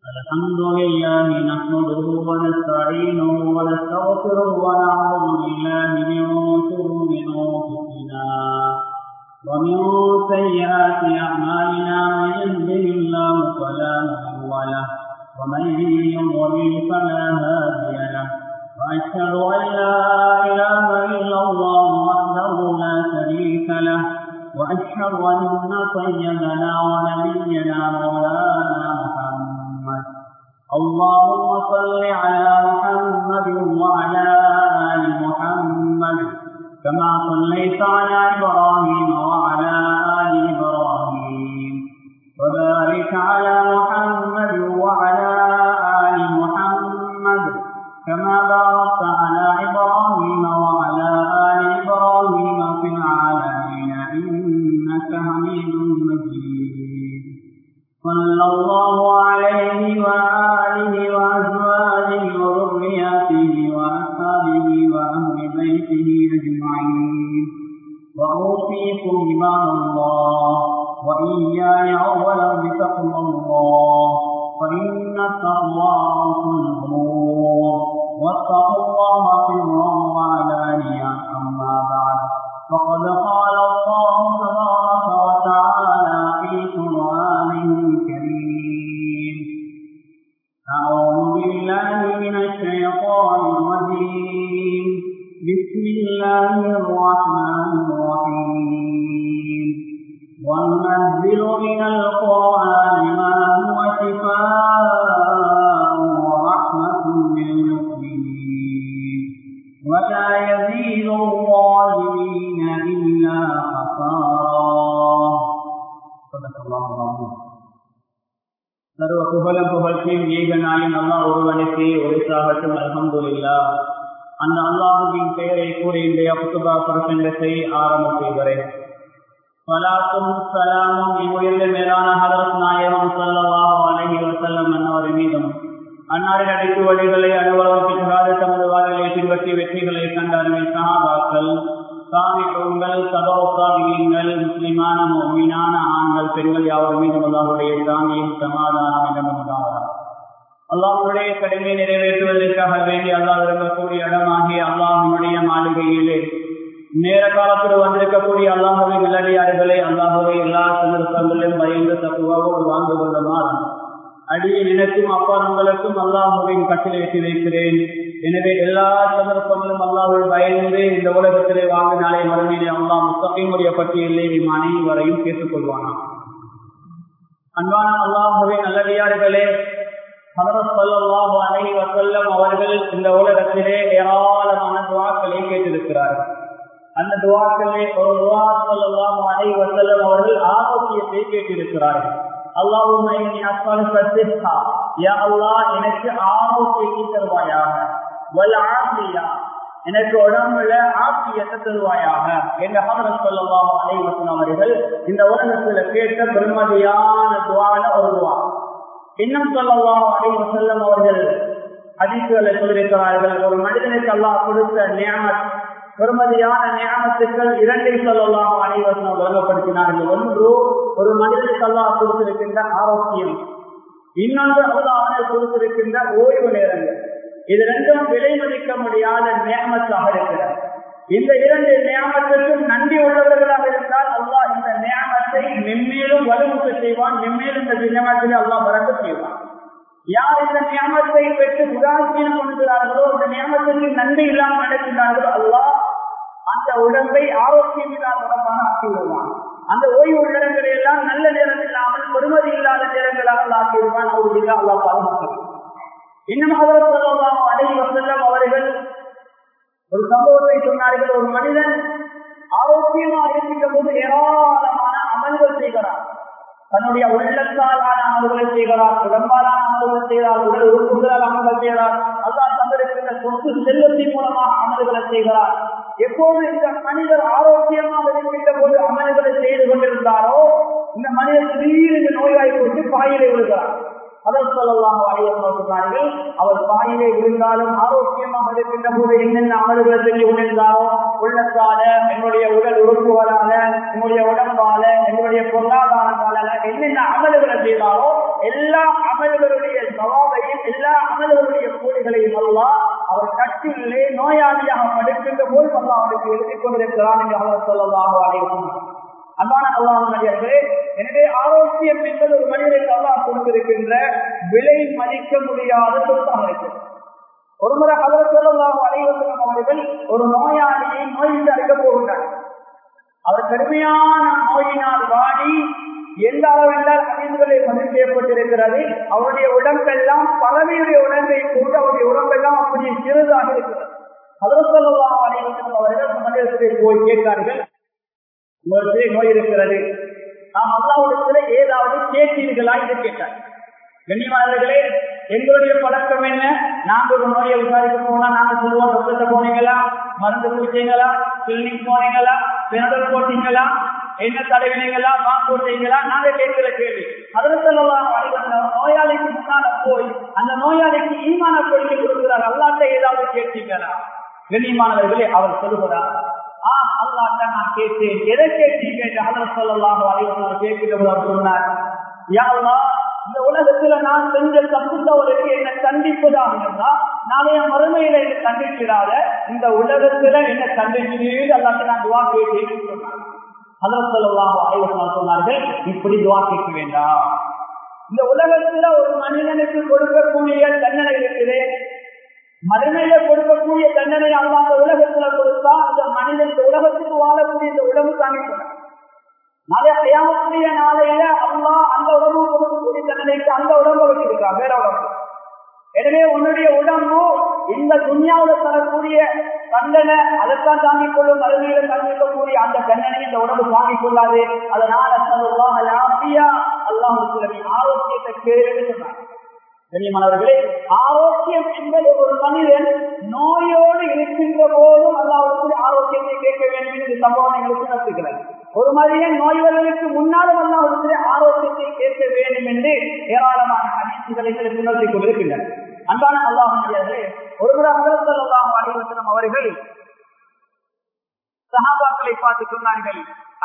الحمد لله نحمده ونستعينه ونستغفره ونعوذ بالله من شرور انفسنا ومن سيئات اعمالنا من يهده الله فلا مضل له ومن يضلل فلا هادي له واشهد ان لا اله الا الله وحده لا شريك له واشهد ان سيدنا ونبينا مولانا محمد اللهم صل على محمد وعلى ال محمد كما صليت على ابراهيم وعلى ال ابراهيم وبارك على محمد وعلى ال محمد كما باركت على ابراهيم وعلى ال ابراهيم في العالمين انك حميد مجيد صلى الله عليه وآله وأزواجه وذرياته وأصحابه وأهل بيته أجمعين وأوصيكم عباد الله وإياي أولا بتقوى الله فإن التقوى رأس الأمور واتقوا الله سرا وعلانية أما بعد فقد قال الله تبارك وتعالى في قرآنه الكريم أعوذ بالله من الشيطان الرجيم بسم الله الرحمن الرحيم وننزل من القرآن ما هو شفاء ورحمة للمؤمنين ولا يزيد الظالمين إلا خسارا صدق الله العظيم சர்வ புகழும் புகழ்ச்சியும் ஏக நாயின் அல்லா ஒருவனுக்கு ஒரு சாகட்டும் அல்ஹம்துலில்லா அந்த அல்லாஹுவின் பெயரை கூறி இன்றைய புத்துபா பிரசங்கத்தை ஆரம்பம் செய்கிறேன் சலாத்தும் சலாமும் இம்முயர்ந்த மேலான ஹதரத் நாயகம் சல்லாஹு அலஹி வசல்லம் அன்னவர் மீதும் அன்னாரின் அடைத்து வழிகளை அனுபவத்திற்காக தமது வாழ்களை பின்பற்றி வெற்றிகளை கண்ட அருமை சகாபாக்கள் சாமிகள் சபோசாமிகள் முஸ்லிமான மீனான ஆண்கள் பெண்கள் யாவர் மீதும் அல்லாஹுடைய சாமியும் சமாதானம் இடமுண்டாகிறார் அல்லாஹுடைய கடமை நிறைவேற்றுவதற்காக வேண்டி அல்லாஹ் விரும்பக்கூடிய இடமாகிய அல்லாஹனுடைய மாளிகையிலே நேர காலத்தில் வந்திருக்கக்கூடிய அல்லாஹுவை நிலடியார்களே அல்லாஹுவை எல்லா சந்தர்ப்பங்களிலும் பயந்து தப்புவாவோடு வாழ்ந்து கொள்ளுமாறு அடியை நினைக்கும் அப்பா உங்களுக்கும் அல்லாஹுவின் கட்டளை வைக்கிறேன் எனவே எல்லா சந்தர்ப்பங்களும் அல்லாஹுவை பயந்து இந்த உலகத்திலே வாங்க நாளை மறுமையிலே அல்லாஹ் முத்தகைமுடைய பட்டியலே இம் அனைவரையும் கேட்டுக்கொள்வானா அன்பான அல்லாஹுவின் நல்லடியார்களே அனைவ வசல்லம் அவர்கள் இந்த உலகத்திலே ஏராளமான துவாக்களை கேட்டிருக்கிறார்கள் அந்த துவாக்களே ஒரு துவா சொல்லலாம் அனை வசல்லம் அவர்கள் ஆரோக்கியத்தை கேட்டிருக்கிறார்கள் அல்லாவும் எனக்கு ஆரோக்கியத்தை தருவாயாக எனக்கு உடம்புல ஆக்கியத்தை தருவாயாக எங்க ஹமரத் சொல்லலாம் அனைவசன் அவர்கள் இந்த உலகத்துல கேட்ட பெருமதியான துவான ஒரு துவா இன்னும் சொல்லலாம் அனைவசல்லம் அவர்கள் அதிர்ச்சிகளை சொல்லியிருக்கிறார்கள் ஒரு மனிதனுக்கு அல்லாஹ் கொடுத்த நியமத் பெருமதியான நியமத்துக்கள் இரண்டை சொல்லலாம் அனைவரும் வழங்கப்படுத்தினார்கள் ஒன்று ஒரு மனிதனுக்கு அல்லாஹ் கொடுத்திருக்கின்ற ஆரோக்கியம் இன்னொன்று அல்லாஹ் கொடுத்திருக்கின்ற ஓய்வு நேரங்கள் இது ரெண்டும் விலை மதிக்க முடியாத நியமத்தாக இருக்கிறது இந்த இரண்டு நியமத்திற்கும் நன்றி உள்ளவர்களாக இருந்தால் அல்லாஹ் இந்த நியமத்தை மென்மேலும் வலுமுக்க செய்வான் மென்மேலும் இந்த நியமத்தில் அல்லாஹ் பறக்க செய்வான் யார் இந்த நியமத்தை பெற்று உதாசீனம் கொண்டுகிறார்களோ இந்த நியமத்திற்கு நன்றி இல்லாமல் நடக்கின்றார்களோ அல்லாஹ் அந்த உடம்பை ஆரோக்கியம் இல்லாத உடம்பாக ஆக்கி விடுவான் அந்த ஓய்வு நேரங்களை எல்லாம் நல்ல நேரம் இல்லாமல் பெருமதி இல்லாத நேரங்களாக ஆக்கி விடுவான் அவர்கள் அல்லாஹ் பாதுகாக்கிறான் இன்னும் அவர் சொல்லலாம் அடை வசல்லம் அவர்கள் ஒரு சம்பவத்தை சொன்னார்கள் ஒரு மனிதன் ஆரோக்கியமாக இருக்கின்ற போது ஏராளமான அமல்கள் செய்கிறார் தன்னுடைய உள்ளத்தாலான அமல்களை செய்கிறார் உடம்பாலான அமல்கள் செய்கிறார் உடல் உறுப்புகளால் அமல்கள் செய்கிறார் அல்லா தந்திருக்கின்ற சொத்து செல்வத்தின் மூலமாக அமல்களை செய்கிறார் எப்போது இந்த மனிதர் ஆரோக்கியமாக இருக்கின்ற போது அமல்களை செய்து கொண்டிருந்தாரோ இந்த மனிதர் திடீரென்று நோய்வாய்ப்பட்டு பாயிலை விழுகிறார் அதற்கு சொல்லலாம் சொன்னார்கள் அவர் பாயிலே விழுந்தாலும் ஆரோக்கியமாக இருக்கின்ற போது என்னென்ன அமல்களை செஞ்சு கொண்டிருந்தாரோ உள்ளத்தால என்னுடைய உடல் உறுப்புகளால என்னுடைய உடம்பால என்னுடைய பொருளாதாரத்தால என்னென்ன அமல்களை செய்தாரோ எல்லா அமல்களுடைய எல்லா அமல்களுடைய கூலிகளையும் அல்லா அவர் கட்டிலே நோயாளியாக படுக்கின்ற போது அல்லா அவருக்கு எழுதிக் கொண்டிருக்கிறான் என்று அவர் சொல்லலாம் அனைவரும் அன்பான அல்லாஹர்களே எனவே ஆரோக்கியம் என்பது ஒரு மனிதனுக்கு அல்லாஹ் கொடுத்திருக்கின்ற விலை மதிக்க முடியாத சொத்தாக இருக்கிறது ஒருமுறை அவர் சொல்லலாம் அனைவரும் அவர்கள் ஒரு நோயாளியை நோயில் அடைக்க போகின்றார் அவர் கடுமையான நோயினால் வாடி எந்த அளவென்றால் அறிவுகளை பதிவு செய்யப்பட்டிருக்கிறது அவருடைய உடம்பெல்லாம் பறவையுடைய உடம்பை கொண்டு அவருடைய உடம்பெல்லாம் அப்படி சிறிதாக இருக்கிறது அதற்கெல்லாம் அனைவரும் அவர்கள் மனிதத்தை போய் கேட்கிறார்கள் உங்களுக்கு நோய் இருக்கிறது நாம் அல்லாவிடத்துல ஏதாவது கேட்டீர்களா என்று கேட்டார் கண்ணியமானவர்களே எங்களுடைய பழக்கம் என்ன நாங்க ஒரு நோயை விசாரிக்க போனா நாங்க சொல்லுவோம் டாக்டர்கிட்ட போனீங்களா மருந்து குடிச்சீங்களா கிளினிக் போனீங்களா பிறந்தல் போட்டீங்களா என்ன தடவினீங்களா மா போட்டீங்களா நாங்க கேட்கிற கேள்வி அதுல சொல்லலாம் நோயாளிக்கு முன்னால போய் அந்த நோயாளிக்கு ஈமான கொள்கை கொடுக்கிறார் அல்லாட்ட ஏதாவது கேட்டீங்களா கண்ணியமானவர்களே அவர் சொல்லுகிறார் ஆம் அல்லாட்ட நான் கேட்டேன் எதை கேட்டீங்க என்று அதர் சொல்லலாம் அலைவர்கள் கேட்கிறவர் சொன்னார் யாருமா இந்த உலகத்துல நான் செஞ்ச தப்புத்தவருக்கு என்ன கண்டிப்பதாக இருந்தா நாளைய மறுமையில என்ன கண்டிக்கிறாத இந்த உலகத்துல என்ன கண்டிக்கிறீர்கள் அல்லாட்ட நான் துவா கேட்டேன் சொன்னார் அதர் சொல்லலாம் அலைவர்கள் சொன்னார்கள் இப்படி துவா கேட்க வேண்டாம் இந்த உலகத்துல ஒரு மனிதனுக்கு கொடுக்கக்கூடிய தண்டனை இருக்குது மறுமையில கொடுக்கக்கூடிய தண்டனை அல்லாத உலகத்துல கொடுத்தா அந்த மனிதன் இந்த உலகத்துக்கு வாழக்கூடிய இந்த உடம்பு தாங்கிக்கொள்ள நாளைய அடையாமக்கூடிய நாளையில அல்லா அந்த உடம்பு கொடுக்கக்கூடிய தண்டனைக்கு அந்த உடம்பு வச்சிருக்கான் வேற உடம்பு எனவே உன்னுடைய உடம்பு இந்த துன்யாவில தரக்கூடிய தண்டனை அதைத்தான் தாங்கிக் கொள்ளும் மறுமையில தாங்கிக்கக்கூடிய அந்த தண்டனை இந்த உடம்பு தாங்கிக் கொள்ளாது அதனால அல்லாஹ் ஆரோக்கியத்தை கேள்வி சொன்னாங்க கண்ணியமானவர்களே ஆரோக்கியம் என்பது ஒரு மனிதன் நோயோடு இருக்கின்ற போதும் அல்லாவுக்கு ஆரோக்கியத்தை கேட்க வேண்டும் என்று சம்பவம் எங்களுக்கு நடத்துகிறது ஒரு மனிதன் நோய்வர்களுக்கு முன்னாலும் அல்லாவுக்கு ஆரோக்கியத்தை கேட்க வேண்டும் என்று ஏராளமான அதிர்ச்சிகளை எங்களுக்கு உணர்த்தி கொண்டிருக்கின்றன அன்பான அல்லாஹர்களே ஒருமுறை முதல் அல்லாஹ் அலிவசனம் அவர்கள் சஹாபாக்களை பார்த்து சொன்னார்கள்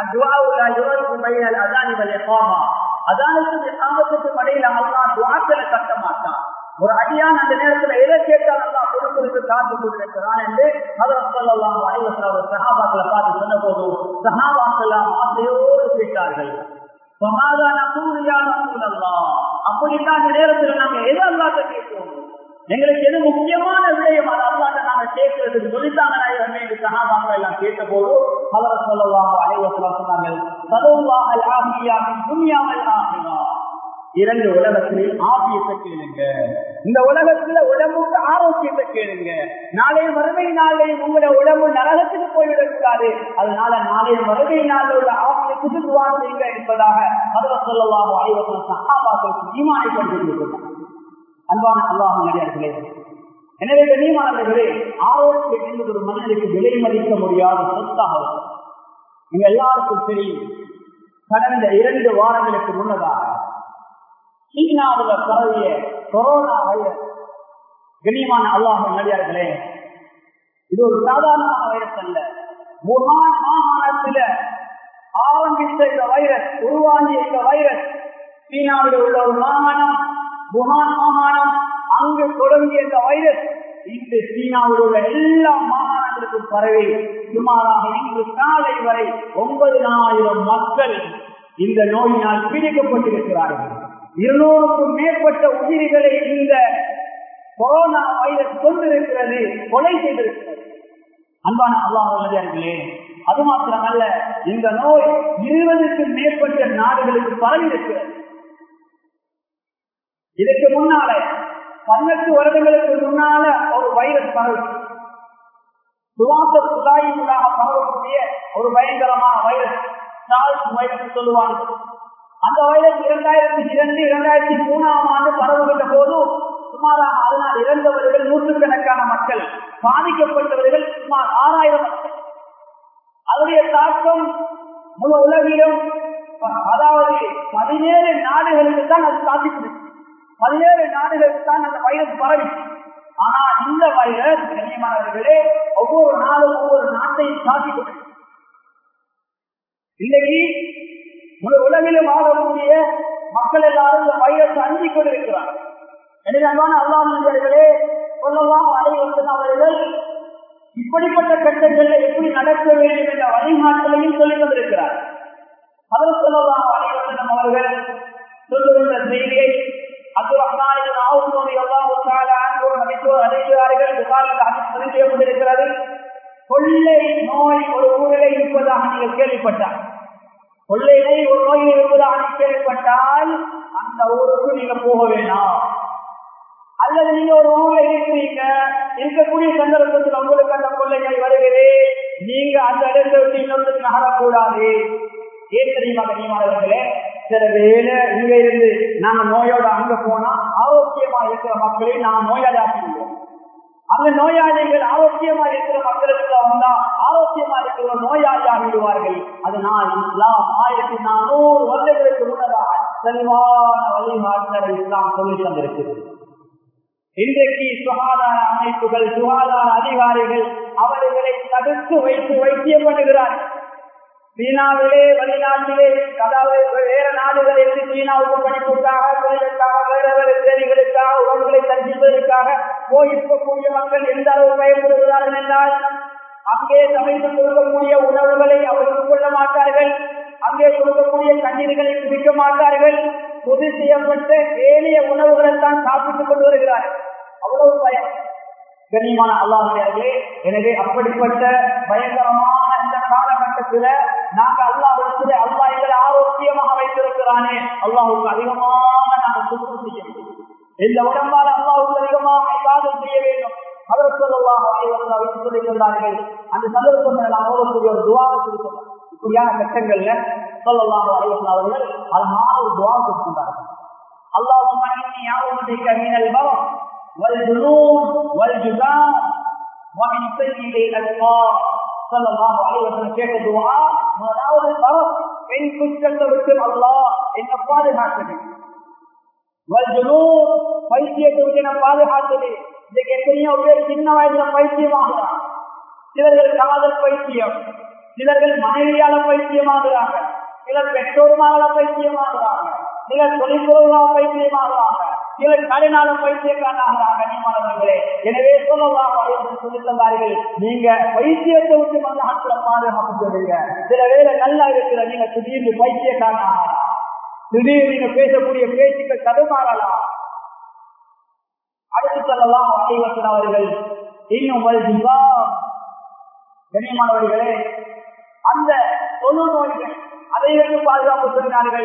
அதானுக்கு சாமத்துக்கு மடையில அல்லா துவாக்களை கட்ட மாட்டான் ஒரு அடியான் அந்த நேரத்துல எதை கேட்டால் அல்லா கொடுக்கிறது காத்து கொண்டிருக்கிறான் என்று மதர் சொல்லலாம் அனைவசர் சஹாபாக்களை பார்த்து சொன்ன போது சஹாபாக்கள் ஆசையோடு கேட்டார்கள் அப்படித்தான் அந்த நேரத்துல நாங்க எது அல்லாத கேட்போம் எங்களுக்கு எது முக்கியமான விடயம் அது அல்லாட்ட நாங்க கேட்கறதுக்கு சொல்லித்தாங்க சகாபாங்க எல்லாம் கேட்ட போது அவர் சொல்லலாம் அனைவசம் சொன்னார்கள் சதவுவாக ஆகியாவின் துணியாமல் ஆகினா இரண்டு உலகத்திலே ஆபியத்தை கேளுங்க இந்த உலகத்துல உடம்புக்கு ஆரோக்கியத்தை கேளுங்க நாளைய மறுமை நாளை உங்களோட உடம்பு நரகத்துக்கு போய்விடக்கூடாது அதனால நாளைய மறுமை நாளில் உள்ள ஆபியத்துக்கு துவா செய்யுங்க என்பதாக அவர் சொல்லலாம் அனைவசம் சகாபாக்களுக்கு ஈமானை கொண்டிருக்கிறார் அன்பான அல்லாஹ் நடிகார்களே எனவே கண்ணியமானவர்களே ஆரோக்கியம் என்பது ஒரு மனிதனுக்கு விலை மதிக்க முடியாத சொத்தாக இருக்கும் நீங்க எல்லாருக்கும் தெரியும் கடந்த இரண்டு வாரங்களுக்கு முன்னதாக சீனாவில் பரவிய கொரோனா வைரஸ் கண்ணியமான அல்லாஹ் நடிகார்களே இது ஒரு சாதாரணமான வைரஸ் அல்ல வுஹான் மாகாணத்தில ஆரம்பித்த இந்த வைரஸ் உருவாகிய இந்த வைரஸ் சீனாவில் உள்ள ஒரு மாகாணம் வுஹான் மாகாணம் அங்கு தொடங்கிய இந்த வைரஸ் இன்று சீனாவில் உள்ள எல்லா மாகாணங்களுக்கும் பரவி சுமாராக இன்று காலை வரை ஒன்பதினாயிரம் மக்கள் இந்த நோயினால் பீடிக்கப்பட்டிருக்கிறார்கள் இருநூறுக்கும் மேற்பட்ட உயிர்களை இந்த கொரோனா வைரஸ் கொண்டிருக்கிறது கொலை செய்திருக்கிறது அன்பான அல்லாஹர்களே அது மாத்திரமல்ல இந்த நோய் இருபதுக்கும் மேற்பட்ட நாடுகளுக்கு பரவி இருக்கிறது இதுக்கு முன்னால பதினெட்டு வருடங்களுக்கு முன்னால ஒரு வைரஸ் பரவு சுவாச குழாயினூடாக பரவக்கூடிய ஒரு பயங்கரமான வைரஸ் சால்ஸ் வைரஸ் சொல்லுவாங்க அந்த வைரஸ் இரண்டாயிரத்தி இரண்டு இரண்டாயிரத்தி மூணாம் ஆண்டு பரவுகின்ற போது சுமாராக அதனால் இறந்தவர்கள் நூற்றுக்கணக்கான மக்கள் பாதிக்கப்பட்டவர்கள் சுமார் ஆறாயிரம் மக்கள் அதனுடைய தாக்கம் முழு உலகிலும் அதாவது பதினேழு நாடுகளுக்கு தான் அது தாக்கிட்டு பதினேழு நாடுகளுக்கு தான் அந்த வைரஸ் பரவி ஆனா இந்த வைரஸ் கண்ணியமானவர்களே ஒவ்வொரு நாளும் ஒவ்வொரு நாட்டையும் தாக்கிட்டு இன்னைக்கு முழு உலகிலும் வாழக்கூடிய மக்கள் எல்லாரும் இந்த வைரஸ் அஞ்சி கொண்டிருக்கிறார்கள் எனவே அன்பான அல்லாஹர்களே சொல்லலாம் அலைவசன் அவர்கள் இப்படிப்பட்ட கட்டங்கள்ல எப்படி நடக்க வேண்டும் என்ற வழிகாட்டலையும் சொல்லிக் கொண்டிருக்கிறார் அவர் சொல்லலாம் அலைவசனம் அவர்கள் சொல்லுகின்ற செய்தியை அப்துல் ரஹ்மானின் ஆவுனோடு எவ்வளவு அழைக்கிறார்கள் பதிவு செய்யப்பட்டிருக்கிறது கொள்ளை நோய் ஒரு ஊரிலே இருப்பதாக நீங்கள் கேள்விப்பட்டார் கொள்ளையிலே ஒரு நோய் இருப்பதாக கேள்விப்பட்டால் அந்த ஊருக்கு நீங்க போக வேண்டாம் அல்லது நீங்க ஒரு ஊர்ல இருக்கிறீங்க இருக்கக்கூடிய சந்தர்ப்பத்தில் உங்களுக்கு அந்த கொள்ளைகள் வருகிறது நீங்க அந்த இடத்தை விட்டு இன்னொருத்தருக்கு நகரக்கூடாது ஏன் தெரியுமா கண்ணியமானவர்களே சில வேலை இங்க இருந்து நாங்க நோயோட அங்க போனா ஆரோக்கியமா இருக்கிற மக்களை நாங்க நோயாளியாக்கிடுவோம் அங்க நோயாளிகள் ஆரோக்கியமா இருக்கிற மக்களுக்கு வந்தா ஆரோக்கியமா இருக்கிற நோயாளியாக விடுவார்கள் அதனால் இஸ்லாம் ஆயிரத்தி நானூறு வருடங்களுக்கு முன்னதாக செல்வான வழிகாட்டல் இஸ்லாம் சொல்லி தந்திருக்கிறது இன்றைக்கு சுகாதார அமைப்புகள் சுகாதார அதிகாரிகள் அவர்களை தடுத்து வைத்து வைத்தியப்படுகிறார்கள் சீனாவிலே வெளிநாட்டிலே அதாவது வேற நாடுகளில் சீனாவுக்கு படிப்புக்காக தொழிலுக்காக வேற வேற தேதிகளுக்காக உறவுகளை தரிசிப்பதற்காக போயிருக்கக்கூடிய மக்கள் எந்த அளவு பயன்படுகிறார்கள் என்றால் அங்கே சமைத்து கொடுக்கக்கூடிய உணவுகளை அவர்கள் கொள்ள மாட்டார்கள் அங்கே கொடுக்கக்கூடிய தண்ணீர்களை குடிக்க மாட்டார்கள் பொது செய்யப்பட்ட ஏனைய உணவுகளை தான் சாப்பிட்டுக் கொண்டு வருகிறார்கள் அவ்வளவு பயம் கண்ணியமான அல்லாஹே எனவே அப்படிப்பட்ட பயங்கரமான இந்த காலகட்டத்துல நாங்க அல்லாஹிடத்துல அல்லா எங்களை ஆரோக்கியமாக வைத்திருக்கிறானே அல்லாஹுக்கு அதிகமான நாங்கள் சுத்தம் செய்ய வேண்டும் இந்த உடம்பால் அல்லாஹுக்கு அதிகமாக இவாதம் செய்ய வேண்டும் அவர் சொல்லலாம் சொல்லியிருந்தார்கள் அந்த சந்தர்ப்பங்கள் நான் ஓடக்கூடிய ஒரு துவாவை கொடுக்கிறார் இப்படியான கட்டங்கள்ல சொல்லலாம் அலைவசன் அவர்கள் அழகான ஒரு துவா கொடுக்கின்றார்கள் அல்லாஹும் யாரும் மீனல் பவம் والجنون والجبال ومن سيء الاسماء صلى الله عليه وسلم கேட்ட துவா முதலாவது பவம் பெண் குற்றத்தை விட்டு அல்லாஹ் என்ன பாதுகாத்தது வல்ஜுனூன் பைத்தியத்தை விட்டு என்ன பாதுகாத்தது இதுக்கு எத்தனையோ பேர் சின்ன வயசுல பைத்தியமாகிறான் சிலர்கள் காதல் பைத்தியம் சிலர்கள் மனைவியால பைத்தியமாகிறாங்க சிலர் பெற்றோருமால பைத்தியமாகிறாங்க சிலர் தொழில்பொருளாக பைத்தியமாகிறாங்க சிலர் கடைநாள பைத்தியக்காரனாகிறாங்க கண்ணியமானவர்களே எனவே சொல்லலாம் சொல்லி தந்தார்கள் நீங்க பைத்தியத்தை விட்டு வந்து ஆட்களை பாதுகாப்பு சொல்லுங்க சில வேலை நல்லா இருக்கிற நீங்க திடீர்னு பைத்தியக்காரனாகலாம் திடீர்னு நீங்க பேசக்கூடிய பேச்சுக்கள் தடுமாறலாம் அடுத்து சொல்லலாம் அலைவசன் அவர்கள் இன்னும் கண்ணியமானவர்களே அந்த தொழு நோய்கள் அதைகளுக்கு பாதுகாப்பு சொன்னார்கள்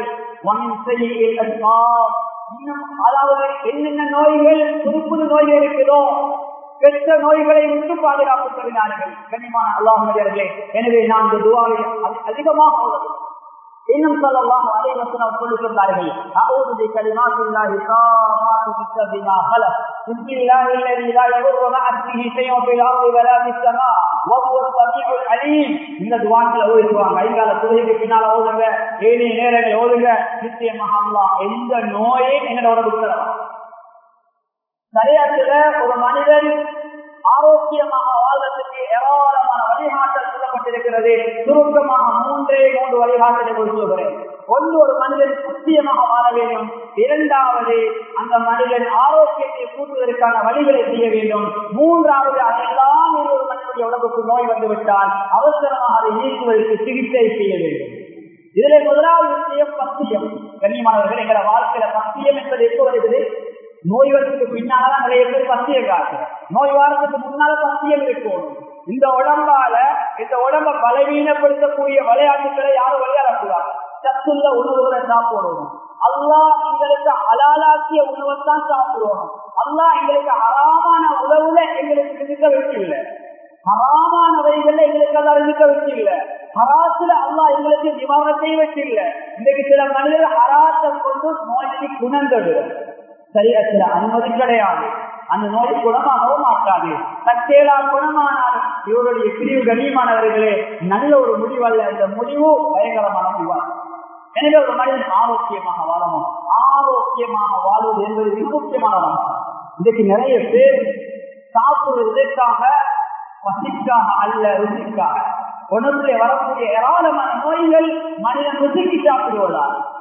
இன்னும் அதாவது என்னென்ன நோய்கள் புது புது நோய்கள் இருக்குதோ பெற்ற நோய்களை விட்டு பாதுகாப்பு சொன்னார்கள் கனிமான அல்லாஹர்களே எனவே நாம் இந்த துவாவை அதிகமாக உள்ளது இன்னும் சொல்லலாம் அதே வசனம் சொல்லி சொன்னார்கள் அவுது பி கலிமாத்தில்லாஹி தாமாத்து பிஸ்ஸபிமா ஹலக் பிஸ்மில்லாஹி அல்லதி லா யதுர்ரு மஅ இஸ்மிஹி ஷைஉன் ஃபில் அர்தி வலா ஃபிஸ் ஸமா வஹுவ ஸமீஉல் அலீம் இந்த துஆக்களை ஓதுவாங்க ஐங்கால தொழுகைக்கு பின்னால ஓதுங்க ஏழு நேரங்கள் ஓதுங்க நிச்சயமாக அல்லாஹ் எந்த நோயை எங்களோட உடம்புக்கு தரலாம் சரியாத்துல ஒரு மனிதன் ஆரோக்கியமாக வாழ்வதற்கு ஏராளமான வழிகாட்டல் சொல்லப்பட்டிருக்கிறது சுருக்கமாக மூன்றே மூன்று வழிகாட்டலை சொல்லுகிறேன் ஒன்று ஒரு மனிதன் சத்தியமாக வாழ வேண்டும் இரண்டாவது அந்த மனிதன் ஆரோக்கியத்தை கூட்டுவதற்கான வழிகளை செய்ய வேண்டும் மூன்றாவது அதெல்லாம் ஒரு மனிதனுடைய உடம்புக்கு நோய் வந்துவிட்டால் அவசரமாக அதை நீக்குவதற்கு சிகிச்சை செய்ய வேண்டும் இதுல முதலாவது விஷயம் பத்தியம் கண்ணியமானவர்கள் எங்களை வாழ்க்கையில பத்தியம் என்பது எப்போ வருகிறது நோய் வரத்துக்கு பின்னால்தான் நிறைய பேர் பத்தியம் காட்டு நோய் வாரத்துக்கு முன்னால பத்தியம் இருக்கும் இந்த உடம்பால இந்த உடம்ப பலவீனப்படுத்தக்கூடிய விளையாட்டுகளை யாரும் விளையாடக்கூடாது சத்துள்ள உணவுகளை சாப்பிடணும் அல்லா எங்களுக்கு அலாலாக்கிய உணவைத்தான் சாப்பிடணும் அல்லா எங்களுக்கு அறாமான உணவுல எங்களுக்கு இருக்க வைக்கல ஹராமானவைகள் எங்களுக்கு எல்லாம் இருக்க வச்சில்ல ஹராத்துல அல்லா எங்களுக்கு நிவாரணத்தை வச்சில்ல இன்னைக்கு சில மனிதர்கள் ஹராத்தை கொண்டு நோய்க்கு குணந்தது சரியா சில அனுமதி கிடையாது அந்த நோய் குணமாகவும் மாட்டாது தற்செயலா குணமானால் இவருடைய பிரிவு கண்ணியமானவர்களே நல்ல ஒரு முடிவல்ல இந்த முடிவு பயங்கரமான முடிவாகும் எனவே ஒரு மனிதன் ஆரோக்கியமாக வாழணும் ஆரோக்கியமாக வாழ்வது என்பது மிக முக்கியமான ஒரு அம்சம் இன்றைக்கு நிறைய பேர் சாப்பிடுவதற்காக பசிக்காக அல்ல ருசிக்காக உணவுல வரக்கூடிய ஏராளமான நோய்கள் மனிதன் ருசிக்கு சாப்பிடுவதால்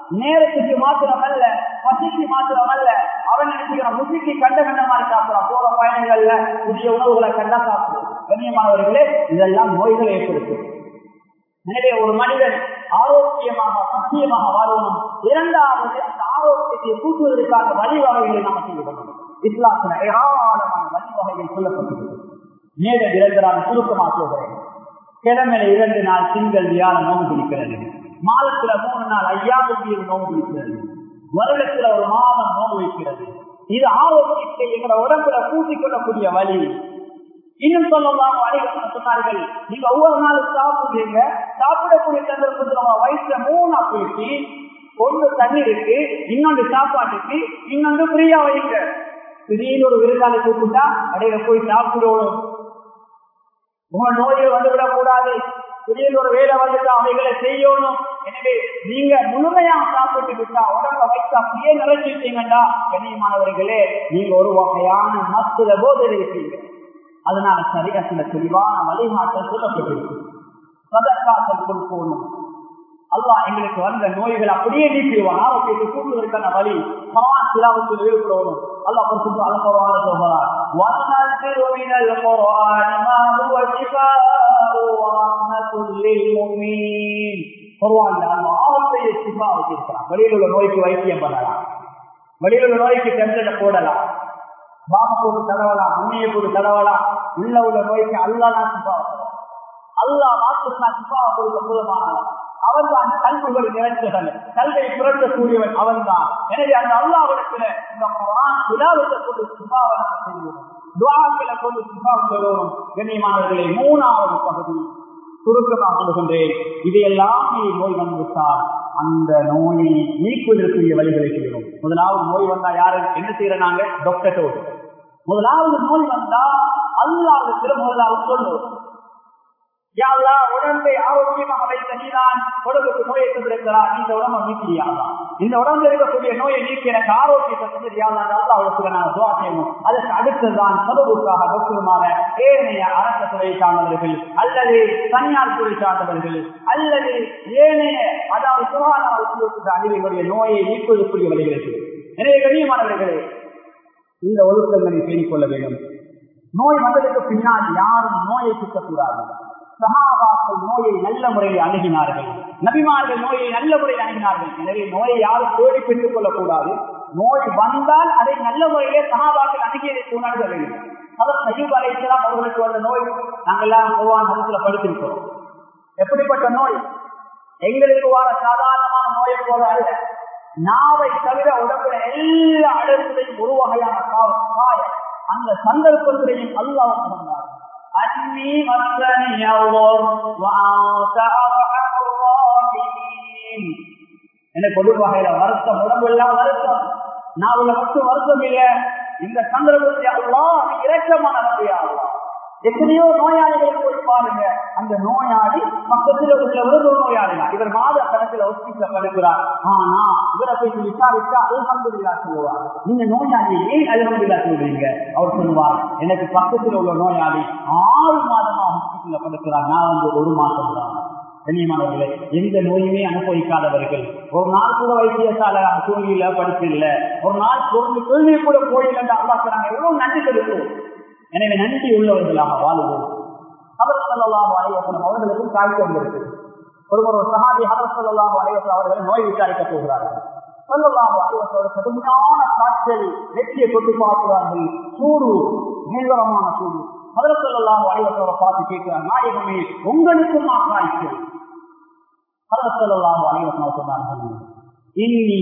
நேரத்துக்கு மாத்திரம் அல்ல பசிக்கு மாத்திரம் அல்ல அவன் நினைச்சுக்கிறான் முசிக்கு கண்ட கண்ட மாதிரி சாப்பிடலாம் போற பயணங்கள்ல புதிய உணவுகளை கண்டா சாப்பிடுவோம் கண்ணியமானவர்களே இதெல்லாம் நோய்களை ஏற்படுத்தும் எனவே ஒரு மனிதன் ஆரோக்கியமாக சத்தியமாக வாழணும் இரண்டாவது அந்த ஆரோக்கியத்தை கூட்டுவதற்கான வழிவகைகளை நாம் செய்யணும் இஸ்லாத்துல ஏராளமான வழிவகைகள் சொல்லப்பட்டுள்ளது நேர நிரந்தரான சுருக்கமாக சொல்கிறேன் கிழமையில இரண்டு நாள் திங்கள் வியாழம் நோவு பிடிக்கிறது மாதத்துல மூணு நாள் ஐயாவது நோவு பிடிக்கிறது வருடத்துல ஒரு மாதம் நோவு வைக்கிறது இது ஆரோக்கியத்தை எங்களோட உடம்புல பூசிக்கொள்ளக்கூடிய வழி இன்னும் சொல்லலாம் அனைவரும் சொன்னார்கள் நீங்க ஒவ்வொரு நாளும் சாப்பிடுறீங்க சாப்பிடக்கூடிய சந்தர்ப்பத்தில் உங்க வயசுல மூணா போயிட்டு ஒன்று தண்ணீருக்கு இன்னொன்று சாப்பாட்டுக்கு இன்னொன்று ஃப்ரீயா வைங்க திடீர்னு ஒரு விருந்தாளி கூப்பிட்டா அடையில போய் சாப்பிடுவோம் உங்க நோயை வந்துவிடக் கூடாது திடீர்னு ஒரு வேலை வந்துட்டா அவைகளை செய்யணும் எனவே நீங்க முழுமையா சாப்பிட்டு விட்டா உடம்ப வைத்து அப்படியே நிறைச்சிட்டீங்கடா கண்ணியமானவர்களே நீங்க ஒரு வகையான மத்துல போதனை இருப்பீங்க அதனால சரியா சில தெளிவான வழிகாட்டல் சொல்லப்பட்டிருக்கு சதற்காசல் கொடுக்கணும் அல்லாஹ் எங்களுக்கு வந்த நோய்கள் அப்படியே நீக்கிடுவான் ஆரோக்கியத்தை கூட்டுவதற்கான வழி சமான் சிலாவத்தில் ஈடுபடணும் அல்லாஹ் குறிப்பிட்டு அலப்பவான சொல்கிறார் وَنَنَزِّلُ مِنَ الْقُرْآنِ مَا هُوَ شِفَاءٌ وَرَحْمَةٌ لِّلْمُؤْمِنِينَ குர்ஆன்ல அல்லாஹ் ஆரோக்கிய சிஃபா வச்சிருக்கிறான் வெளியில் உள்ள நோய்க்கு வைத்தியம் பண்ணலாம் வெளியில் உள்ள நோய்க்கு டெம்ப்ளேட் போடலாம் பாம போட்டு தடவலாம் உண்மையை போட்டு தடவலாம் உள்ள உள்ள நோய்க்கு அல்லா நான் சிஃபா அல்லா மாத்திரம் சிஃபா கொடுக்க போதுமானவன் அவன் தான் கல்விகள் நிறைந்தவன் கல்வியை புரட்டக்கூடியவன் அவன் தான் எனவே அந்த அல்லாவிடத்துல இந்த விழாவத்தை கொண்டு சிபாவை செய்வோம் துவாக்களை கொண்டு சிபாவை சொல்லுவோம் கண்ணியமானவர்களே மூணாவது பகுதி சுருக்கமாக சொல்லுகின்றேன் இதையெல்லாம் நோய் வந்துவிட்டால் அந்த நோயை நீக்குவதற்குரிய வழிகளை செய்யணும் முதலாவது நோய் வந்தா யாரு என்ன செய்யற நாங்க டாக்டர் முதலாவது நோய் வந்தா அல்லாவுக்கு முதலாவது சொல்லுவோம் யாழ்லா உடம்பை ஆரோக்கியமாக வைத்த நீதான் உடம்புக்கு நோயை தந்திருக்கிறார் இந்த உடம்பை நீக்கிறியாதான் இந்த உடம்புல இருக்கக்கூடிய நோயை நீக்கி எனக்கு ஆரோக்கியத்தை தந்திரியாதான் அல்லாவுக்கு நான் துவா செய்யணும் அதற்கு அடுத்ததுதான் சதவுக்காக டாக்டருமான ஏனைய அரச துறை சார்ந்தவர்கள் அல்லது தனியார் துறை சார்ந்தவர்கள் அல்லது ஏனைய அதாவது சுகாதார அறிவுகளுடைய நோயை நீக்குவதற்குரிய வழிகளை எனவே கண்ணியமானவர்களே இந்த ஒழுக்கங்களை செய்து கொள்ள வேண்டும் நோய் வந்ததுக்கு பின்னால் யாரும் நோயை சுற்றக்கூடாது சகாபாக்கள் நோயை நல்ல முறையில் அணுகினார்கள் நபிமார்கள் நோயை நல்ல முறையில் அணுகினார்கள் எனவே நோயை யாரும் தேடி பெற்றுக் கொள்ளக்கூடாது நோய் வந்தால் அதை நல்ல முறையிலே சகாபாக்கள் அணுகியதை உணர்ந்த வேண்டும் அவர் சஜீப் அலைக்கலாம் அவர்களுக்கு வந்த நோய் நாங்கள் எல்லாம் பொதுவான மதத்துல படித்திருக்கிறோம் எப்படிப்பட்ட நோய் எங்களுக்கு வர சாதாரணமான நோயை போல அல்ல நாவை தவிர உடம்புல எல்லா அடர்த்தையும் ஒரு வகையான காயம் அந்த சந்தர்ப்பத்திலையும் அல்லாஹ் சொன்னார் أني مسني الضر وأنت أرحم الراحمين எனக்கு ஒரு வகையில வருத்தம் உடம்பு எல்லாம் வருத்தம் நான் உள்ள மட்டும் வருத்தம் இல்ல இந்த சந்தர்ப்பத்தை அல்லா இறக்கமான நம்பியா எத்தனையோ நோயாளிகள் போய் பாருங்க அந்த நோயாளி பக்கத்தில் உள்ள ஒரு நோயாளி இவர் மாத கணக்கில் ஹாஸ்பிட்டல படுக்கிறார் ஆனா இவரை போய் விசாரிச்சா அல்ஹம்துல்லா சொல்லுவார் நீங்க நோயாளி ஏன் அல்ஹம்துல்லா சொல்றீங்க அவர் சொல்லுவார் எனக்கு பக்கத்தில் உள்ள நோயாளி ஆறு மாதமா ஹாஸ்பிட்டல்ல படுக்கிறார் நான் வந்து ஒரு மாதம் தான் கண்ணியமானவர்களே எந்த நோயுமே அனுபவிக்காதவர்கள் ஒரு நாள் கூட வைத்தியசாலை தூங்கியில படிச்சில்ல ஒரு நாள் ஒரு கேள்வி கூட போயில அல்லாக்கிறாங்க எவ்வளவு நன்றி தெரிவிக்கும் எனவே நன்றி உள்ளவர்களாக வாழுவோம் அவர் சொல்லலாம் அலைவசனம் அவர்களுக்கும் காய்ச்சல் வந்திருக்கு ஒருவர் ஒரு சகாதி அவர் சொல்லலாம் அலைவசம் அவர்கள் நோய் விசாரிக்க போகிறார்கள் சொல்லலாம் அலைவசோட கடுமையான காய்ச்சல் வெற்றியை தொட்டு பார்க்கிறார்கள் சூடு பயங்கரமான சூடு முதல் சொல்லலாம் அலைவசோட பார்த்து கேட்கிறார் நாயகமே உங்களுக்கும் காய்ச்சல் முதல் சொல்லலாம் அலைவசம் சொன்னார்கள் இன்னி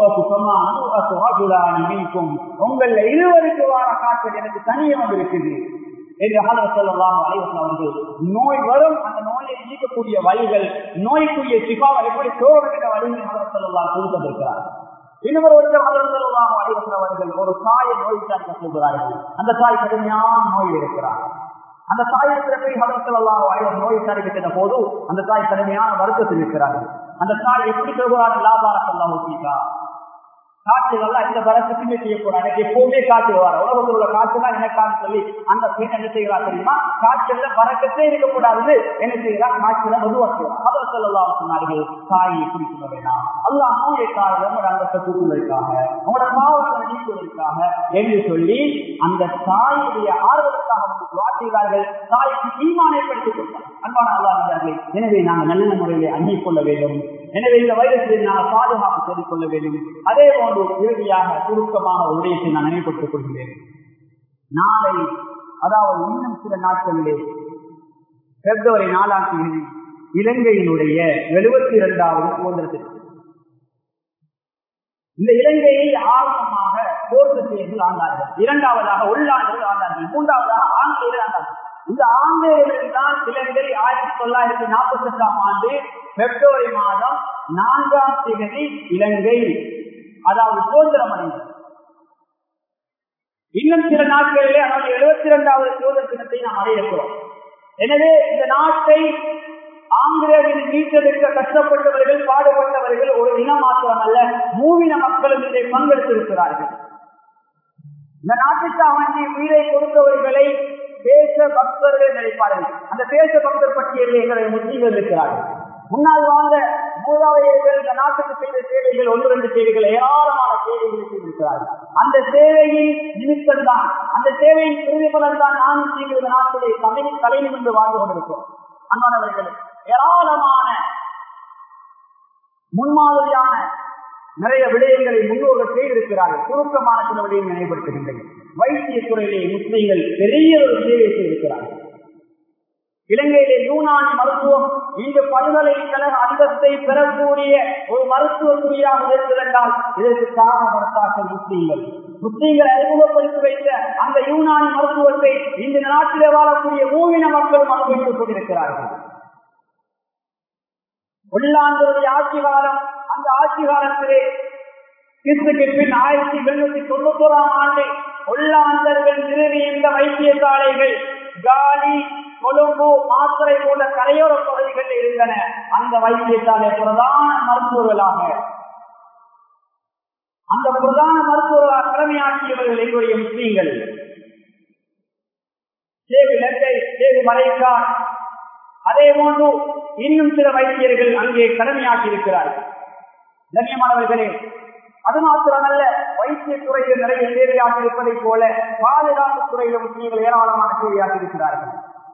உங்கள இருவருக்கு வார காய்ச்சல் எனக்கு தனியே வந்திருக்குது என்று ஆதரவு சொல்லலாம் அலைவசம் அவர்கள் நோய் வரும் அந்த நோயை நீக்கக்கூடிய வழிகள் நோய்க்குரிய சிபாவை எப்படி சோழகிற வழிகள் ஆதரவு சொல்லலாம் கொடுத்திருக்கிறார் இன்னொரு ஒருத்தர் ஆதரவு சொல்லலாம் அலைவசம் அவர்கள் ஒரு தாயை நோய் விசாரிக்க சொல்கிறார்கள் அந்த தாய் கடுமையான நோயில் இருக்கிறார் அந்த தாயத்தில் போய் மதத்தெல்லாம் நோய் விசாரிக்கின்ற போது அந்த தாய் கடுமையான வருத்தத்தில் இருக்கிறார்கள் அந்த தாய் எப்படி சொல்கிறார்கள் லாபாரத்தெல்லாம் ஊட்டிக்கா காற்றுகள்லாம் இந்த பலத்துக்குமே செய்யக்கூடாது எனக்கு எப்பவுமே காற்று வர உலகத்தில் உள்ள காற்று தான் என்ன காற்று சொல்லி அந்த பெண் என்ன செய்கிறா தெரியுமா காற்றுல பறக்கத்தே இருக்கக்கூடாதுன்னு என்ன செய்கிறா காற்றுல மதுவாக்குறா அவர் சொல்லலாம் சொன்னார்கள் தாயை குடிக்க வேண்டாம் அல்லாஹ் நோயைக்காக உங்களோட அந்தத்தை கூட்டுவதற்காக உங்களோட பாவத்தை நீக்குவதற்காக என்று சொல்லி அந்த தாயுடைய ஆர்வத்துக்காக வந்து வாசிக்கிறார்கள் தாய்க்கு ஈமானைப்படுத்திக் கொண்டார் அன்பான அல்லாஹர்களே எனவே நாங்கள் நல்ல முறையிலே அங்கிக் கொள்ள வேண்டும் எனவே இந்த வைரஸில் நாங்கள் பாதுகாப்பு செய்து கொள்ள வேண்டும் அதே போன்று இறுதியாக சுருக்கமாக ஒரு விடயத்தை நான் நினைவுபடுத்திக் கொள்கிறேன் நாளை அதாவது இன்னும் சில நாட்களிலே பிப்ரவரி நாலாம் தேதி இலங்கையினுடைய எழுபத்தி இரண்டாவது சுதந்திர தினம் இந்த இலங்கையை ஆரம்பமாக போர்த்துகேயர்கள் ஆண்டார்கள் இரண்டாவதாக உள்ளாண்டர்கள் ஆண்டார்கள் மூன்றாவதாக ஆங்கிலேயர்கள் ஆண்டார்கள் இந்த ஆங்கிலேயர்கள் தான் இலங்கை ஆயிரத்தி தொள்ளாயிரத்தி நாற்பத்தி எட்டாம் ஆண்டு பிப்ரவரி மாதம் நான்காம் தேதி இலங்கை அதாவது சுதந்திரம் அடைந்தது இன்னும் சில நாட்களிலே அதாவது எழுபத்தி இரண்டாவது சுதந்திர தினத்தை நாம் அடையிருக்கிறோம் எனவே இந்த நாட்டை ஆங்கிலேயர்கள் மீட்டெடுக்க கஷ்டப்பட்டவர்கள் பாடுபட்டவர்கள் ஒரு இனம் மாத்திரமல்ல மூவின மக்களும் இதை பங்கெடுத்திருக்கிறார்கள் இந்த நாட்டுக்காக வேண்டிய உயிரை கொடுத்தவர்களை தேச பக்தர்கள் நினைப்பார்கள் அந்த தேச பக்தர் பட்டியலில் எங்களை முஸ்லீம்கள் இருக்கிறார்கள் முன்னால் வாழ்ந்த மூதாதையர்கள் இந்த நாட்டுக்கு செய்த சேவைகள் ஒன்று ரெண்டு சேவைகள் ஏராளமான சேவைகளை செய்திருக்கிறார்கள் அந்த சேவையின் நிமித்தம் தான் அந்த சேவையின் பிரதிபலன் தான் நானும் நீங்கள் இந்த நாட்டிலே தமிழ் தலை நிமிர்ந்து வாழ்ந்து கொண்டிருக்கிறோம் அன்பானவர்கள் ஏராளமான முன்மாதிரியான நிறைய விடயங்களை முன்னோர்கள் செய்திருக்கிறார்கள் சுருக்கமான சில விடயம் நினைவுபடுத்துகின்றன வைத்திய துறையிலே முஸ்லீம்கள் பெரிய ஒரு சேவை செய்திருக்கிறார்கள் இலங்கையிலே யூனானி மருத்துவம் இங்கு பல்கலைக்கழக அந்தஸ்தை பெறக்கூடிய ஒரு மருத்துவ துறையாக இருக்கிறால் இதற்கு காரணப்படுத்தார்கள் முஸ்லீம்கள் முஸ்லீம்கள் அறிமுகப்படுத்தி வைத்த அந்த யூனானி மருத்துவத்தை இந்த நாட்டிலே வாழக்கூடிய மூவின மக்களும் அனுபவித்துக் கொண்டிருக்கிறார்கள் உள்ளாண்டுடைய ஆட்சி காலம் அந்த ஆட்சி காலத்திலே கிறிஸ்துக்கு பின் ஆயிரத்தி எழுநூத்தி தொண்ணூத்தி ஓராம் ஆண்டு உள்ளாந்தர்கள் நிறுவி இந்த வைத்தியசாலைகள் காலி கொழும்பு மாத்திரை போன்ற கரையோர பகுதிகள் இருந்தன அந்த வைத்தியசாலை பிரதான மருத்துவர்களாக அந்த பிரதான மருத்துவர்களாக கடமையாற்றியவர்கள் எங்களுடைய முஸ்லீம்கள் சேவி லங்கை சேவி மலைக்கார் அதே போன்று இன்னும் சில வைத்தியர்கள் அங்கே கடமையாற்றி இருக்கிறார்கள் கண்ணியமானவர்களே அது மாத்திரமல்ல வைத்திய துறையில் நிறைய சேவையாக இருப்பதை போல பாதுகாப்பு துறையிலும் நீங்கள் ஏராளமான சேவையாக இருக்கிறார்கள்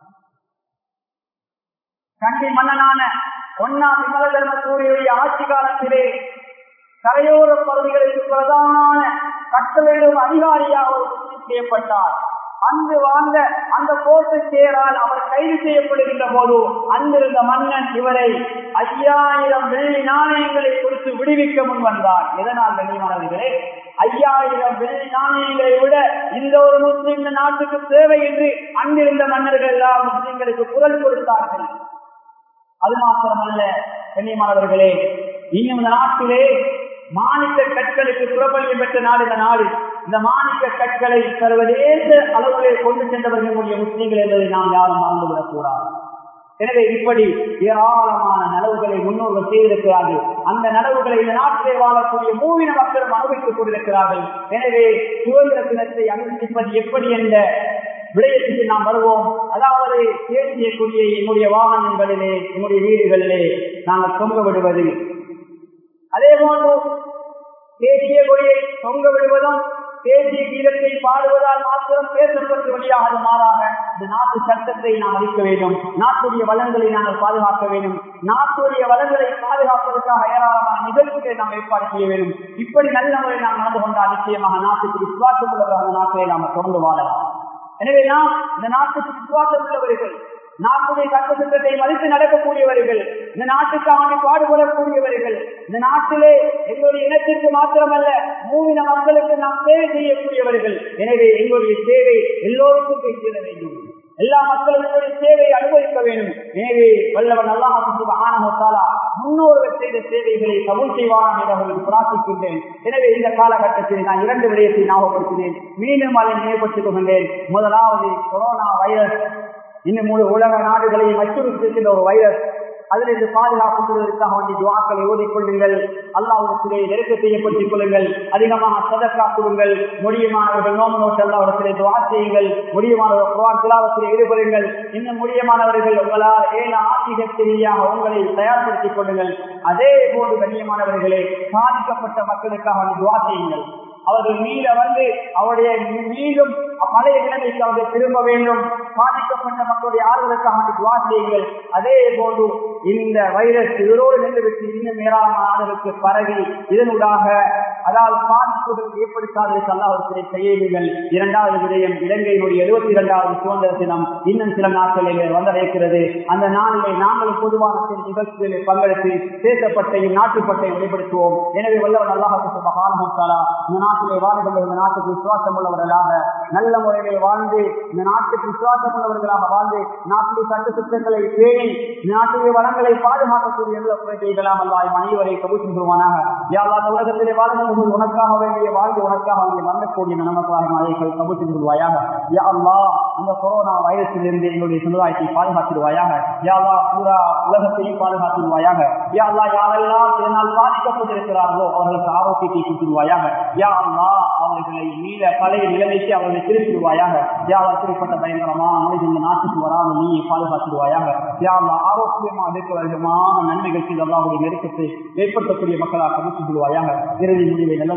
கண்டி மன்னனான ஒன்னா விமல தர்மசூரியுடைய ஆட்சி காலத்திலே கரையோர பகுதிகளுக்கு பிரதான கட்டளையிடும் அதிகாரியாக ஒரு முஸ்லிம் செய்யப்பட்டார் அங்கு வாழ்ந்த அந்த கோட்டு சேரால் அவர் கைது செய்யப்படுகின்ற போது அங்கிருந்த மன்னன் இவரை ஐயாயிரம் வெள்ளி நாணயங்களை கொடுத்து விடுவிக்க முன் வந்தார் எதனால் கண்ணியமானவர்களே ஐயாயிரம் வெள்ளி நாணயங்களை விட இந்த ஒரு முஸ்லிம் இந்த நாட்டுக்கு தேவை என்று அங்கிருந்த மன்னர்கள் எல்லாம் முஸ்லிம்களுக்கு குரல் கொடுத்தார்கள் அது மாத்திரமல்ல கண்ணியமானவர்களே இன்னும் இந்த நாட்டிலே மாணிக்க கற்களுக்கு பிரபல்யம் பெற்ற நாடு இந்த நாடு இந்த மாணிக்க கற்களை சர்வதேச அளவிலே கொண்டு சென்றவர்களுடைய முஸ்லீம்கள் என்பதை நாம் யாரும் மறந்துவிடக் கூடாது எனவே இப்படி ஏராளமான நலவுகளை முன்னோர்கள் செய்திருக்கிறார்கள் அந்த நலவுகளை இந்த நாட்டிலே வாழக்கூடிய மூவின மக்களும் அனுபவித்துக் கொண்டிருக்கிறார்கள் எனவே சுதந்திர தினத்தை அனுமதிப்பது எப்படி என்ற விடயத்துக்கு நாம் வருவோம் அதாவது தேசிய கொடியை என்னுடைய வாகனங்களிலே என்னுடைய வீடுகளிலே நாங்கள் தொங்க விடுவது அதே போன்று தேசிய கொடியை தொங்க விடுவதும் தேசிய கீதத்தை பாடுவதால் மாத்திரம் பேசப்பட்டு வழியாக மாறாக இந்த நாட்டு சட்டத்தை நாம் அளிக்க வேண்டும் நாட்டுடைய வளங்களை நாங்கள் பாதுகாக்க வேண்டும் நாட்டுடைய வளங்களை பாதுகாப்பதற்காக ஏராளமான நிகழ்ச்சிகளை நாம் ஏற்பாடு செய்ய வேண்டும் இப்படி நல்ல முறையில் நாம் நடந்து கொண்டால் நிச்சயமாக நாட்டுக்கு விசுவாசம் உள்ளவர்கள் நாட்டை நாம் தொடர்ந்து வாழலாம் எனவே நாம் இந்த நாட்டுக்கு விசுவாசம் உள்ளவர்கள் நாட்டுடைய சட்ட திட்டத்தை மதித்து நடக்கக்கூடியவர்கள் இந்த நாட்டுக்காக பாடுபடக்கூடியவர்கள் இந்த நாட்டிலே எங்களுடைய இனத்திற்கு மாத்திரமல்ல மூவின மக்களுக்கு நாம் சேவை செய்யக்கூடியவர்கள் எனவே எங்களுடைய சேவை எல்லோருக்கும் போய் சேர வேண்டும் எல்லா மக்களுடைய சேவையை அனுபவிக்க வேண்டும் எனவே வல்லவன் அல்லாஹ் ஆனமத்தாலா முன்னோர்கள் செய்த சேவைகளை கபூல் செய்வானா என்று அவர்களுக்கு பிரார்த்திக்கின்றேன் எனவே இந்த காலகட்டத்தில் நான் இரண்டு விடயத்தை ஞாபகப்படுத்தினேன் மீண்டும் அதை நினைவுபடுத்திக் கொள்கின்றேன் முதலாவது கொரோனா வைரஸ் இன்னும் முழு உலக நாடுகளையும் அச்சுறுத்துகின்ற ஒரு வைரஸ் அதிலிருந்து பாதுகாப்பு பெறுவதற்காக வேண்டிய துவாக்களை ஓதிக்கொள்ளுங்கள் அல்லாவிடத்திலே நெருக்கத்தை ஏற்படுத்திக் கொள்ளுங்கள் அதிகமாக சதக்கா கொடுங்கள் முடியுமானவர்கள் நோம்பு நோட்டு அல்லாவிடத்திலே துவா செய்யுங்கள் முடியுமானவர் குர்ஆன் திலாவத்திலே ஈடுபடுங்கள் இன்னும் முடியுமானவர்கள் உங்களால் ஏழு ஆசிரியர் ரீதியாக உங்களை தயார்படுத்திக் கொள்ளுங்கள் அதே போன்று கண்ணியமானவர்களே பாதிக்கப்பட்ட மக்களுக்காக வேண்டி துவா செய்யுங்கள் அவர்கள் மீள வந்து அவருடைய மீண்டும் பழைய நிலைமைக்கு அவர்கள் திரும்ப வேண்டும் பாதிக்கப்பட்ட மக்களுடைய ஆறுதலுக்காக துவா செய்யுங்கள் அதே போன்று இந்த வைரஸ் இதோடு நின்றுவிட்டு இன்னும் ஏராளமான ஆளுகளுக்கு பரவி இதனூடாக அதாவது பாதிப்புகள் ஏற்படுத்தாததற்கு அல்லாவிடத்திலே செய்யுங்கள் இரண்டாவது விடயம் இலங்கையினுடைய எழுபத்தி இரண்டாவது சுதந்திர தினம் இன்னும் சில நாட்களில் வந்தடைக்கிறது அந்த நாளிலே நாங்களும் பொதுவான சில நிகழ்ச்சிகளில் பங்கெடுத்து தேசப்பட்டையும் நாட்டுப்பட்டையும் வெளிப்படுத்துவோம் எனவே வல்லவன் அல்லாஹு சுபஹானஹு இந்த நாட்டிலே வாழ்கின்ற இந்த நாட்டுக்கு விசுவாசம் உள்ளவர்களாக நல்ல முறையிலே வாழ்ந்து இந்த நாட்டுக்கு விசுவாசம் உள்ளவர்களாக வாழ்ந்து நாட்டிலே சட்ட திட்டங்களை பேணி நாட்டிலே வளங்களை பாதுகாக்கக்கூடிய எந்த செய்யலாம் அல்லாஹ் அனைவரை கபூல் செய்வானாக யாரா உலகத்திலே வாழ்ந்து உனக்காக வேண்டிய வாழ்ந்து உனக்காக வேண்டிய வந்தக்கூடிய நமக்காக அதை கபூல் செய்வாயாக யா அல்லாஹ் இந்த கொரோனா வைரஸிலிருந்து எங்களுடைய சமுதாயத்தை பாதுகாத்திடுவாயாக யா அல்லாஹ் பூரா உலகத்தையும் பாதுகாத்திடுவாயாக யா அல்லாஹ் யாரெல்லாம் இதனால் பாதிக்கப்பட்டிருக்கிறார்களோ அவர்களுக்கு ஆரோக்கியத்தை கொடுத்துருவாயாக யா அல்லாஹ் அவர்களை மீள பழைய நிலைமைக்கு அவர்களை திருப்பிடுவாயாக யா அப்படிப்பட்ட பயங்கரமான நோய் இந்த நாட்டுக்கு வராமல் நீ பாதுகாத்துடுவாயாக யா அல்லாஹ் ஆரோக்கியமாக இருக்க வருடமான நன்மைகள் செய்து அல்லாஹுடைய நெருக்கத்தை ஏற்படுத்தக்கூடிய மக்களாக கமிச்சு விடுவாயாக இறுதி முடிவை நல்ல